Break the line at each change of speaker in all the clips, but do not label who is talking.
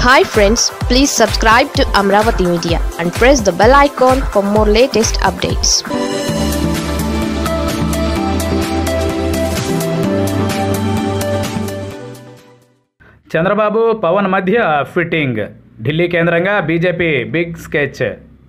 hi friends please subscribe to Amaravati media and press the bell icon for more latest updates
Chandrababu Pawan మధ్య fitting Delhi కేంద్రంగా BJP big sketch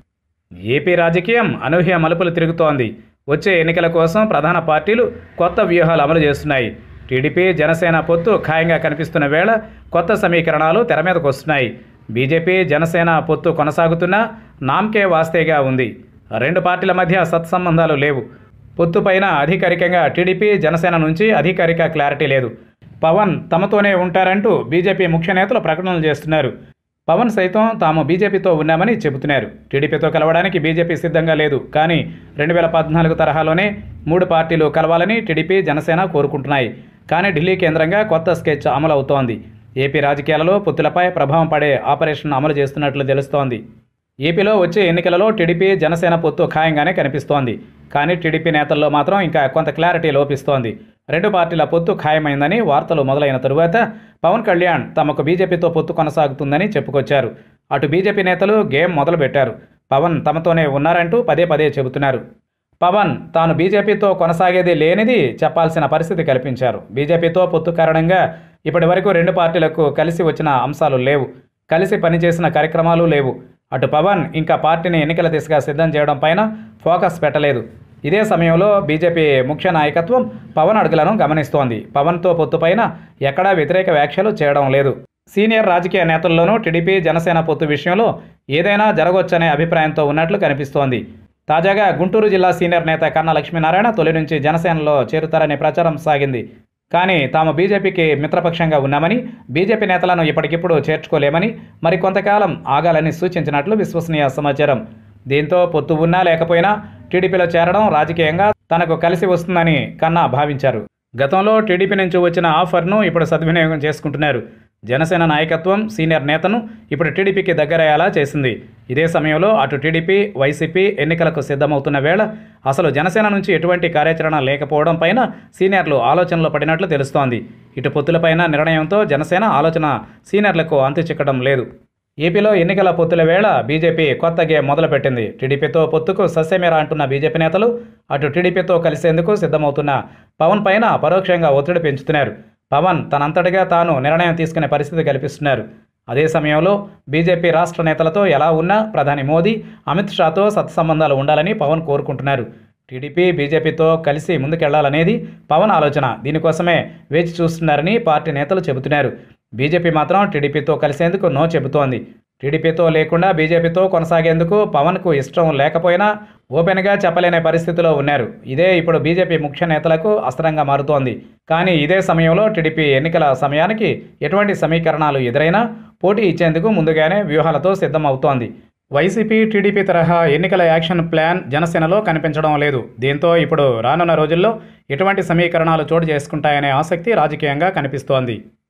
AP రాజకీయం అనూహ్య మలుపులు తిరుగుతోంది వచ్చే ఎన్నికల కోసం ప్రధాన పార్టీలు కొత్త వ్యూహాలు అమలు చేస్తున్నాయి టీడీపీ జనసేన పొత్తు ఖాయంగా కనిపిస్తున్న వేళ కొత్త సమీకరణాలు తెర మీదకు వస్తున్నాయి బీజేపీ జనసేన పొత్తు కొనసాగుతున్నా నామ్కే వాస్తేగా ఉంది రెండు పార్టీల మధ్య సత్సంబంధాలు లేవు పొత్తు పైన అధికారికంగా టీడీపీ జనసేన నుంచి అధికారిక క్లారిటీ లేదు పవన్ తమతోనే ఉంటారంటూ బీజేపీ ముఖ్య నేతలు ప్రకటనలు చేస్తున్నారు పవన్ సైతం తాము బీజేపీతో ఉన్నామని చెబుతున్నారు టీడీపీతో కలవడానికి బీజేపీ సిద్ధంగా లేదు కానీ రెండు వేల పద్నాలుగు తరహాలోనే మూడు పార్టీలు కలవాలని టీడీపీ జనసేన కోరుకుంటున్నాయి కానీ ఢిల్లీ కేంద్రంగా కొత్త స్కెచ్ అమలు అవుతోంది ఏపీ రాజకీయాలలో పొత్తులపై ప్రభావం పడే ఆపరేషన్ అమలు చేస్తున్నట్లు తెలుస్తోంది ఏపీలో వచ్చే ఎన్నికలలో టీడీపీ జనసేన పొత్తు ఖాయంగానే కనిపిస్తోంది కానీ టీడీపీ నేతల్లో మాత్రం ఇంకా కొంత క్లారిటీ లోపిస్తోంది రెండు పార్టీల పొత్తు ఖాయమైందని వార్తలు మొదలైన తరువాత పవన్ కళ్యాణ్ తమకు బీజేపీతో పొత్తు కొనసాగుతుందని చెప్పుకొచ్చారు అటు బీజేపీ నేతలు గేమ్ మొదలుపెట్టారు పవన్ తమతోనే ఉన్నారంటూ పదే పదే చెబుతున్నారు పవన్ తాను బీజేపీతో కొనసాగేది లేనిది చెప్పాల్సిన పరిస్థితి కల్పించారు బీజేపీతో పొత్తు కారణంగా ఇప్పటి వరకు రెండు పార్టీలకు కలిసి వచ్చిన అంశాలు లేవు కలిసి పనిచేసిన కార్యక్రమాలు లేవు అటు పవన్ ఇంకా పార్టీని ఎన్నికల దిశగా సిద్ధం చేయడం పైన ఫోకస్ పెట్టలేదు ఇదే సమయంలో బీజేపీ ముఖ్య నాయకత్వం పవన్ అడుగులను గమనిస్తోంది పవన్తో పొత్తు పైన ఎక్కడా వ్యతిరేక వ్యాఖ్యలు చేయడం లేదు సీనియర్ రాజకీయ నేతల్లోనూ టీడీపీ జనసేన పొత్తు విషయంలో ఏదైనా జరగవచ్చనే అభిప్రాయంతో ఉన్నట్లు కనిపిస్తోంది తాజాగా గుంటూరు జిల్లా సీనియర్ నేత కన్నా లక్ష్మీనారాయణ తొలి నుంచి జనసేనలో చేరుతారనే ప్రచారం సాగింది కానీ తాము బీజేపీకి మిత్రపక్షంగా ఉన్నామని బీజేపీ నేతలను ఇప్పటికిప్పుడు చేర్చుకోలేమని మరి కొంతకాలం ఆగాలని సూచించినట్లు విశ్వసనీయ సమాచారం దీంతో పొత్తు ఉన్నా లేకపోయినా టీడీపీలో చేరడం రాజకీయంగా తనకు కలిసి వస్తుందని కన్నా భావించారు గతంలో టీడీపీ నుంచి వచ్చిన ఆఫర్ను ఇప్పుడు సద్వినియోగం చేసుకుంటున్నారు జనసేన నాయకత్వం సీనియర్ నేతను ఇప్పుడు టీడీపీకి దగ్గరయ్యేలా చేసింది ఇదే సమయంలో అటు టీడీపీ వైసీపీ ఎన్నికలకు సిద్ధమవుతున్న వేళ అసలు జనసేన నుంచి ఎటువంటి కార్యాచరణ లేకపోవడం పైన సీనియర్లు ఆలోచనలో పడినట్లు తెలుస్తోంది ఇటు పొత్తులపైన నిర్ణయంతో జనసేన ఆలోచన సీనియర్లకు అంతు చిక్కడం లేదు ఏపీలో ఎన్నికల పొత్తుల వేళ బీజేపీ కొత్త గేమ్ మొదలుపెట్టింది టీడీపీతో పొత్తుకు సస్యమేర అంటున్న బీజేపీ నేతలు అటు టీడీపీతో కలిసేందుకు సిద్ధమవుతున్న పవన్ పైన పరోక్షంగా ఒత్తిడి పెంచుతున్నారు పవన్ తనంతటిగా తాను నిర్ణయం తీసుకునే పరిస్థితి కల్పిస్తున్నారు అదే సమయంలో బీజేపీ రాష్ట్ర నేతలతో ఎలా ఉన్నా ప్రధాని మోదీ అమిత్ షాతో సత్సంబంధాలు ఉండాలని పవన్ కోరుకుంటున్నారు టీడీపీ బీజేపీతో కలిసి ముందుకెళ్లాలనేది పవన్ ఆలోచన దీనికోసమే వేచి చూస్తున్నారని పార్టీ నేతలు చెబుతున్నారు బీజేపీ మాత్రం టీడీపీతో కలిసేందుకు నో చెబుతోంది టీడీపీతో లేకుండా బీజేపీతో కొనసాగేందుకు పవన్కు ఇష్టం లేకపోయినా ఓపెన్గా చెప్పలేని పరిస్థితిలో ఉన్నారు ఇదే ఇప్పుడు బీజేపీ ముఖ్య నేతలకు అస్త్రంగా మారుతోంది కానీ ఇదే సమయంలో టీడీపీ ఎన్నికల సమయానికి ఎటువంటి సమీకరణాలు ఎదురైనా పోటీ ఇచ్చేందుకు ముందుగానే వ్యూహాలతో సిద్ధమవుతోంది వైసీపీ టీడీపీ తరహా ఎన్నికల యాక్షన్ ప్లాన్ జనసేనలో కనిపించడం లేదు దీంతో ఇప్పుడు రానున్న రోజుల్లో ఎటువంటి సమీకరణాలు చోటు చేసుకుంటాయనే ఆసక్తి రాజకీయంగా కనిపిస్తోంది